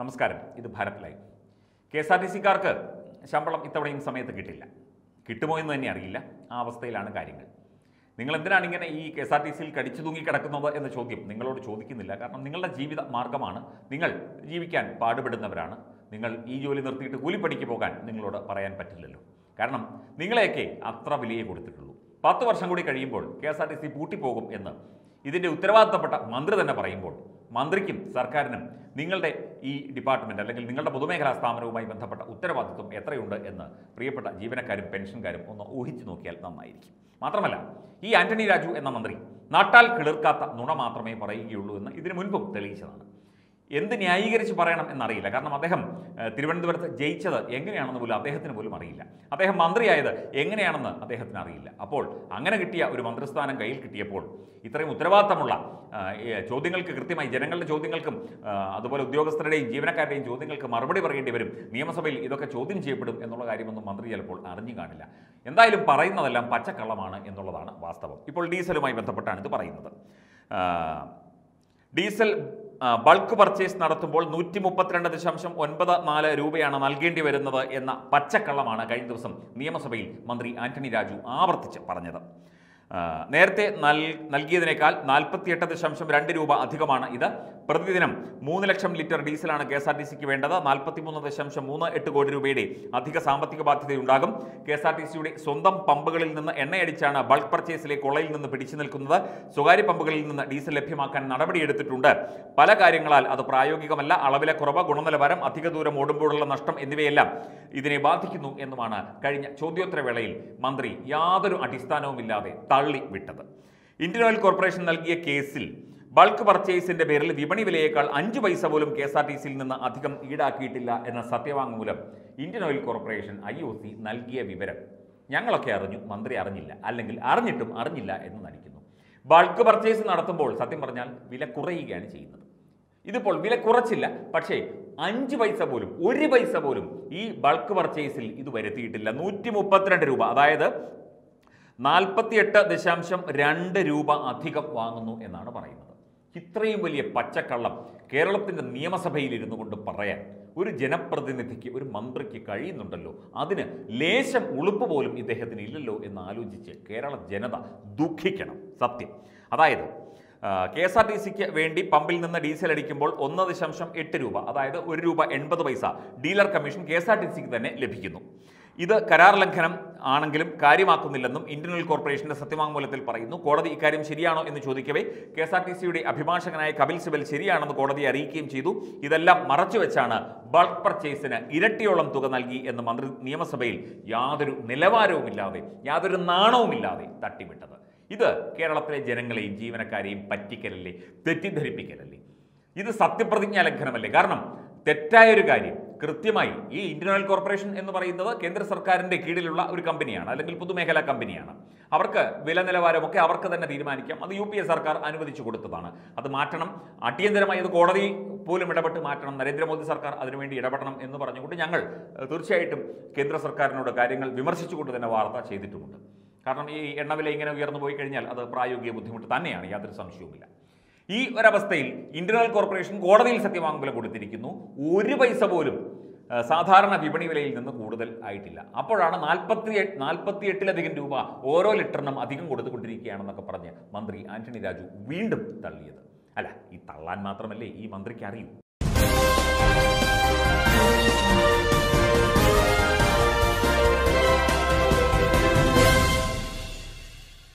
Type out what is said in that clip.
നമസ്കാരം ഇത് Bharat live K S R T സിക്കാർക്ക് ശമ്പളം ഇത്തവണയും സമയത്ത് കിട്ടില്ല കിട്ടുമോ എന്ന് തന്നെ അറിയില്ല ആ അവസ്ഥയിലാണ് കാര്യങ്ങൾ നിങ്ങൾ എന്തിനാണ് ഇങ്ങനെ ഈ കെ എസ് ആർ ടി സിയിൽ കടിച്ചു തൂങ്ങി കിടക്കുന്നത് എന്ന ചോദ്യം നിങ്ങളോട് ചോദിക്കുന്നില്ല കാരണം നിങ്ങളുടെ ജീവിത മാർഗമാണ് നിങ്ങൾ ജീവിക്കാൻ പാടുപെടുന്നവരാണ് നിങ്ങൾ ഈ ജോലി നിർത്തിയിട്ട് കൂലിപ്പണിക്ക് പോകാൻ നിങ്ങളോട് പറയാൻ പറ്റില്ലല്ലോ കാരണം നിങ്ങളെയൊക്കെ അത്ര വിലയെ കൊടുത്തിട്ടുള്ളൂ പത്ത് വർഷം കൂടി കഴിയുമ്പോൾ K S R T C പൂട്ടിപ്പോകും എന്ന് ഇതിൻ്റെ ഉത്തരവാദിത്തപ്പെട്ട മന്ത്രി തന്നെ പറയുമ്പോൾ മന്ത്രിക്കും സർക്കാരിനും നിങ്ങളുടെ ഈ ഡിപ്പാർട്ട്മെൻറ്റ് അല്ലെങ്കിൽ നിങ്ങളുടെ പൊതുമേഖലാ സ്ഥാപനവുമായി ബന്ധപ്പെട്ട ഉത്തരവാദിത്വം എത്രയുണ്ട് എന്ന് പ്രിയപ്പെട്ട ജീവനക്കാരും പെൻഷൻകാരും ഒന്ന് ഊഹിച്ചു നോക്കിയാൽ നന്നായിരിക്കും മാത്രമല്ല ഈ ആന്റണി രാജു എന്ന മന്ത്രി നാട്ടാൽ കിളിർക്കാത്ത നുണ മാത്രമേ പറയുകയുള്ളൂ എന്ന് ഇതിനു മുൻപും തെളിയിച്ചതാണ് എന്ത് ന്യായീകരിച്ച് പറയണം എന്നറിയില്ല കാരണം അദ്ദേഹം ഏഹ്, തിരുവനന്തപുരത്ത് ജയിച്ചത് എങ്ങനെയാണെന്ന് പോലും അദ്ദേഹത്തിന് പോലും അറിയില്ല അദ്ദേഹം മന്ത്രിയായത് എങ്ങനെയാണെന്ന് അദ്ദേഹത്തിന് അറിയില്ല അപ്പോൾ അങ്ങനെ കിട്ടിയ ഒരു മന്ത്രിസ്ഥാനം കയ്യിൽ കിട്ടിയപ്പോൾ ഇത്രയും ഉത്തരവാദിത്തമുള്ള ആ, ഈ ചോദ്യങ്ങൾക്ക് കൃത്യമായി ജനങ്ങളുടെ ചോദ്യങ്ങൾക്കും ആ, അതുപോലെ ഉദ്യോഗസ്ഥരുടെയും ജീവനക്കാരുടെയും ചോദ്യങ്ങൾക്ക് മറുപടി പറയേണ്ടി വരും നിയമസഭയിൽ ഇതൊക്കെ ചോദ്യം ചെയ്യപ്പെടും എന്നുള്ള കാര്യമൊന്നും മന്ത്രി ചിലപ്പോൾ അറിഞ്ഞു കാണില്ല എന്തായാലും പറയുന്നതെല്ലാം പച്ചക്കള്ളമാണ് എന്നുള്ളതാണ് വാസ്തവം ഇപ്പോൾ ഡീസലുമായി ബന്ധപ്പെട്ടാണ് ഇത് പറയുന്നത് ആ, ഡീസൽ ആ, ബൾക്ക് പർച്ചേസ് നടത്തുമ്പോൾ നൂറ്റി മുപ്പത്തിരണ്ട് ദശാംശം ഒൻപത് നാല് രൂപയാണ് നൽകേണ്ടി വരുന്നത് എന്ന പച്ചക്കള്ളമാണ് കഴിഞ്ഞ ദിവസം നിയമസഭയിൽ മന്ത്രി ആന്റണി രാജു ആവർത്തിച്ച് പറഞ്ഞത് ആ, നേരത്തെ നൽ നൽകിയതിനേക്കാൾ നാൽപ്പത്തിയെട്ട് ദശാംശം രണ്ട് രൂപ അധികമാണ് ഇത് പ്രതിദിനം മൂന്ന് ലക്ഷം ലിറ്റർ ഡീസലാണ് കെ എസ് ആർ ടി സിക്ക് വേണ്ടത് നാൽപ്പത്തിമൂന്ന് ദശാംശം മൂന്ന് എട്ട് കോടി രൂപയുടെ അധിക സാമ്പത്തിക ബാധ്യതയുണ്ടാകും കെ എസ് ആർ ടി സിയുടെ സ്വന്തം പമ്പുകളിൽ നിന്ന് എണ്ണയടിച്ചാണ് ബൾക്ക് പർച്ചേസിലെ കൊള്ളയിൽ നിന്ന് പിടിച്ചു നിൽക്കുന്നത് സ്വകാര്യ പമ്പുകളിൽ നിന്ന് ഡീസൽ ലഭ്യമാക്കാൻ നടപടിയെടുത്തിട്ടുണ്ട് പല കാര്യങ്ങളാൽ അത് പ്രായോഗികമല്ല അളവിലെ കുറവ് ഗുണനിലവാരം അധിക ദൂരം ഓടുമ്പോഴുള്ള നഷ്ടം എന്നിവയെല്ലാം ഇതിനെ ബാധിക്കുന്നു എന്നുമാണ് കഴിഞ്ഞ ചോദ്യോത്തരവേളയിൽ മന്ത്രി യാതൊരു അടിസ്ഥാനവുമില്ലാതെ തള്ളി വിട്ടത് ഇന്ത്യൻ ഓയിൽ കോർപ്പറേഷൻ നൽകിയ കേസിൽ ബൾക്ക് പർച്ചേസിന്റെ പേരിൽ വിപണി വിലയേക്കാൾ അഞ്ച് പൈസ പോലും കെ എസ് ആർ ടി സിയിൽ നിന്ന് അധികം ഈടാക്കിയിട്ടില്ല എന്ന സത്യവാങ്മൂലം Indian oil corporation I O C നൽകിയ വിവരം ഞങ്ങളൊക്കെ അറിഞ്ഞു മന്ത്രി അറിഞ്ഞില്ല അല്ലെങ്കിൽ അറിഞ്ഞിട്ടും അറിഞ്ഞില്ല എന്ന് നടിക്കുന്നു ബൾക്ക് പർച്ചേസ് നടത്തുമ്പോൾ സത്യം പറഞ്ഞാൽ വില കുറയുകയാണ് ചെയ്യുന്നത് ഇതിപ്പോൾ വില കുറച്ചില്ല പക്ഷേ അഞ്ച് പൈസ പോലും ഒരു പൈസ പോലും ഈ ബൾക്ക് പർച്ചേസിൽ ഇത് വരുത്തിയിട്ടില്ല നൂറ്റി മുപ്പത്തിരണ്ട് രൂപ അതായത് നാൽപ്പത്തിയെട്ട് ദശാംശം രണ്ട് രൂപ അധികം വാങ്ങുന്നു എന്നാണ് പറയുന്നത് ഇത്രയും വലിയ പച്ചക്കള്ളം കേരളത്തിൻ്റെ നിയമസഭയിൽ ഇരുന്നു കൊണ്ട് പറയാൻ ഒരു ജനപ്രതിനിധിക്ക് ഒരു മന്ത്രിക്ക് കഴിയുന്നുണ്ടല്ലോ അതിന് ലേശം ഉളുപ്പ് പോലും ഇദ്ദേഹത്തിന് ഇല്ലല്ലോ എന്ന് ആലോചിച്ച് കേരള ജനത ദുഃഖിക്കണം സത്യം അതായത് കെ എസ് ആർ ടി സിക്ക് വേണ്ടി പമ്പിൽ നിന്ന് ഡീസൽ അടിക്കുമ്പോൾ ഒന്ന് ദശാംശം എട്ട് രൂപ അതായത് ഒരു രൂപ എൺപത് പൈസ dealer commission K S R T സിക്ക് തന്നെ ലഭിക്കുന്നു ഇത് കരാർ ലംഘനം ആണെങ്കിലും കാര്യമാക്കുന്നില്ലെന്നും ഇന്ത്യൻ ഓയിൽ കോർപ്പറേഷന്റെ സത്യവാങ്മൂലത്തിൽ പറയുന്നു കോടതി ഇക്കാര്യം ശരിയാണോ എന്ന് ചോദിക്കവേ കെ എസ് ആർ ടി സിയുടെ അഭിഭാഷകനായ കപിൽ സിബൽ ശരിയാണെന്ന് കോടതിയെ അറിയിക്കുകയും ചെയ്തു ഇതെല്ലാം മറച്ചുവെച്ചാണ് ബൾക്ക് പർച്ചേസിന് ഇരട്ടിയോളം തുക നൽകി എന്ന് മന്ത്രി നിയമസഭയിൽ യാതൊരു നിലവാരവുമില്ലാതെ യാതൊരു നാണവുമില്ലാതെ തട്ടിവിട്ടത് ഇത് കേരളത്തിലെ ജനങ്ങളെയും ജീവനക്കാരെയും പറ്റിക്കലല്ലേ തെറ്റിദ്ധരിപ്പിക്കലല്ലേ ഇത് സത്യപ്രതിജ്ഞാ ലംഘനമല്ലേ കാരണം തെറ്റായൊരു കാര്യം കൃത്യമായി ഈ ഇന്ത്യൻ ഓയിൽ കോർപ്പറേഷൻ എന്ന് പറയുന്നത് കേന്ദ്ര സർക്കാരിന്റെ കീഴിലുള്ള ഒരു കമ്പനിയാണ് അല്ലെങ്കിൽ പൊതുമേഖലാ കമ്പനിയാണ് അവർക്ക് വില നിലവാരമൊക്കെ അവർക്ക് തന്നെ തീരുമാനിക്കാം അത് യു പി എ സർക്കാർ അനുവദിച്ചു കൊടുത്തതാണ് അത് മാറ്റണം അടിയന്തരമായി അത് കോടതി പോലും ഇടപെട്ട് മാറ്റണം നരേന്ദ്രമോദി സർക്കാർ അതിനുവേണ്ടി ഇടപെടണം എന്ന് പറഞ്ഞുകൊണ്ട് ഞങ്ങൾ ഏഹ്, തീർച്ചയായിട്ടും കേന്ദ്ര സർക്കാരിനോട് കാര്യങ്ങൾ വിമർശിച്ചുകൊണ്ട് തന്നെ വാർത്ത ചെയ്തിട്ടുമുണ്ട് കാരണം ഈ എണ്ണവില ഇങ്ങനെ ഉയർന്നു പോയി കഴിഞ്ഞാൽ അത് പ്രായോഗിക ബുദ്ധിമുട്ട് തന്നെയാണ് യാതൊരു സംശയവുമില്ല ഈ ഒരവസ്ഥയിൽ ഇന്ത്യൻ ഓയിൽ കോർപ്പറേഷൻ കോടതിയിൽ സത്യവാങ്മൂലം കൊടുത്തിരിക്കുന്നു ഒരു പൈസ പോലും ആ, സാധാരണ വിപണി വിലയിൽ നിന്ന് കൂടുതൽ ആയിട്ടില്ല അപ്പോഴാണ് നാൽപ്പത്തി നാൽപ്പത്തി എട്ടിലധികം രൂപ ഓരോ ലിറ്ററിനും അധികം കൊടുത്തുകൊണ്ടിരിക്കുകയാണെന്നൊക്കെ പറഞ്ഞ് മന്ത്രി ആന്റണി രാജു വീണ്ടും തള്ളിയത് അല്ല ഈ തള്ളാൻ മാത്രമല്ലേ ഈ മന്ത്രിക്ക് അറിയൂ